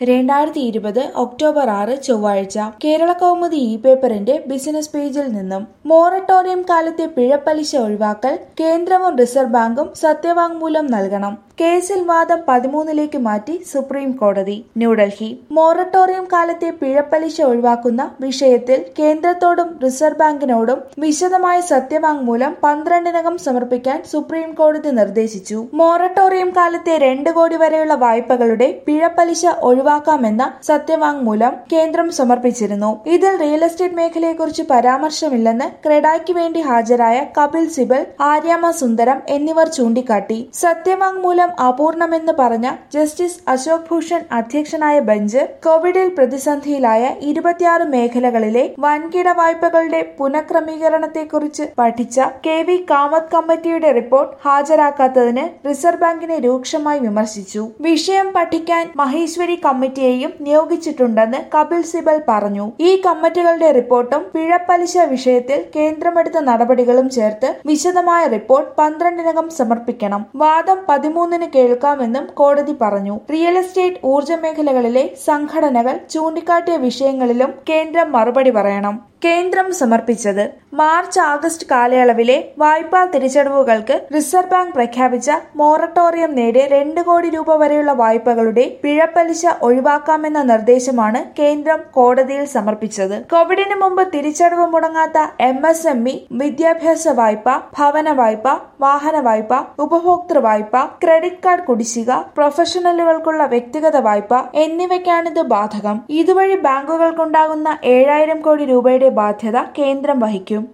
രണ്ടായിരത്തി ഇരുപത് ഒക്ടോബർ ആറ് ചൊവ്വാഴ്ച കേരള കൗമുദി ഇ പേപ്പറിന്റെ ബിസിനസ് പേജിൽ നിന്നും മൊറട്ടോറിയം കാലത്തെ പിഴപ്പലിശ ഒഴിവാക്കൽ കേന്ദ്രവും റിസർവ് ബാങ്കും സത്യവാങ്മൂലം നൽകണം കേസിൽ വാദം പതിമൂന്നിലേക്ക് മാറ്റി സുപ്രീം കോടതി ന്യൂഡൽഹി മൊറട്ടോറിയം കാലത്തെ പിഴപ്പലിശ ഒഴിവാക്കുന്ന വിഷയത്തിൽ കേന്ദ്രത്തോടും റിസർവ് ബാങ്കിനോടും വിശദമായ സത്യവാങ്മൂലം പന്ത്രണ്ടിനകം സമർപ്പിക്കാൻ സുപ്രീം കോടതി നിർദ്ദേശിച്ചു മൊറട്ടോറിയം കാലത്തെ രണ്ട് കോടി വരെയുള്ള വായ്പകളുടെ പിഴപ്പലിശ ഒഴിവാക്കാമെന്ന സത്യവാങ്മൂലം കേന്ദ്രം സമർപ്പിച്ചിരുന്നു ഇതിൽ റിയൽ എസ്റ്റേറ്റ് മേഖലയെക്കുറിച്ച് പരാമർശമില്ലെന്ന് ക്രെഡായ്ക്ക് വേണ്ടി ഹാജരായ കപിൽ സിബൽ ആര്യാമ സുന്ദരം എന്നിവർ ചൂണ്ടിക്കാട്ടി സത്യവാങ്മൂലം അപൂർണമെന്ന് പറഞ്ഞ ജസ്റ്റിസ് അശോക് ഭൂഷൺ അധ്യക്ഷനായ ബെഞ്ച് കോവിഡിൽ പ്രതിസന്ധിയിലായ ഇരുപത്തിയാറ് മേഖലകളിലെ വൻകിട വായ്പകളുടെ പുനഃക്രമീകരണത്തെക്കുറിച്ച് പഠിച്ച കെ വി കാമത്ത് കമ്മിറ്റിയുടെ റിപ്പോർട്ട് ഹാജരാക്കാത്തതിന് റിസർവ് ബാങ്കിനെ രൂക്ഷമായി വിമർശിച്ചു വിഷയം പഠിക്കാൻ മഹേശ്വരി കമ്മിറ്റിയെയും നിയോഗിച്ചിട്ടുണ്ടെന്ന് കപിൽ സിബൽ പറഞ്ഞു ഈ കമ്മിറ്റികളുടെ റിപ്പോർട്ടും പിഴപ്പലിശ വിഷയത്തിൽ കേന്ദ്രമെടുത്ത നടപടികളും ചേർത്ത് വിശദമായ റിപ്പോർട്ട് പന്ത്രണ്ടിനകം സമർപ്പിക്കണം വാദം പതിമൂന്നിന് കേൾക്കാമെന്നും കോടതി പറഞ്ഞു റിയൽ എസ്റ്റേറ്റ് ഊർജ്ജ മേഖലകളിലെ സംഘടനകൾ ചൂണ്ടിക്കാട്ടിയ വിഷയങ്ങളിലും കേന്ദ്രം മറുപടി പറയണം കേന്ദ്രം സമർപ്പിച്ചത് മാർച്ച് ആഗസ്റ്റ് കാലയളവിലെ വായ്പാ തിരിച്ചടവുകൾക്ക് റിസർവ് ബാങ്ക് പ്രഖ്യാപിച്ച മൊറട്ടോറിയം നേടിയ രണ്ട് കോടി രൂപ വരെയുള്ള വായ്പകളുടെ പിഴപ്പലിശ ഒഴിവാക്കാമെന്ന നിർദ്ദേശമാണ് കേന്ദ്രം കോടതിയിൽ സമർപ്പിച്ചത് കോവിഡിന് മുമ്പ് തിരിച്ചടവ് മുടങ്ങാത്ത എം എസ് എം ഇ വിദ്യാഭ്യാസ വായ്പ ഭവന വായ്പ വാഹന വായ്പ ഉപഭോക്തൃ വായ്പ ക്രെഡിറ്റ് കാർഡ് കുടിശ്ശിക പ്രൊഫഷണലുകൾക്കുള്ള വ്യക്തിഗത വായ്പ എന്നിവയ്ക്കാണിത് ബാധകം ഇതുവഴി ബാങ്കുകൾക്കുണ്ടാകുന്ന ഏഴായിരം കോടി രൂപയുടെ ബാധ്യത കേന്ദ്രം വഹിക്കും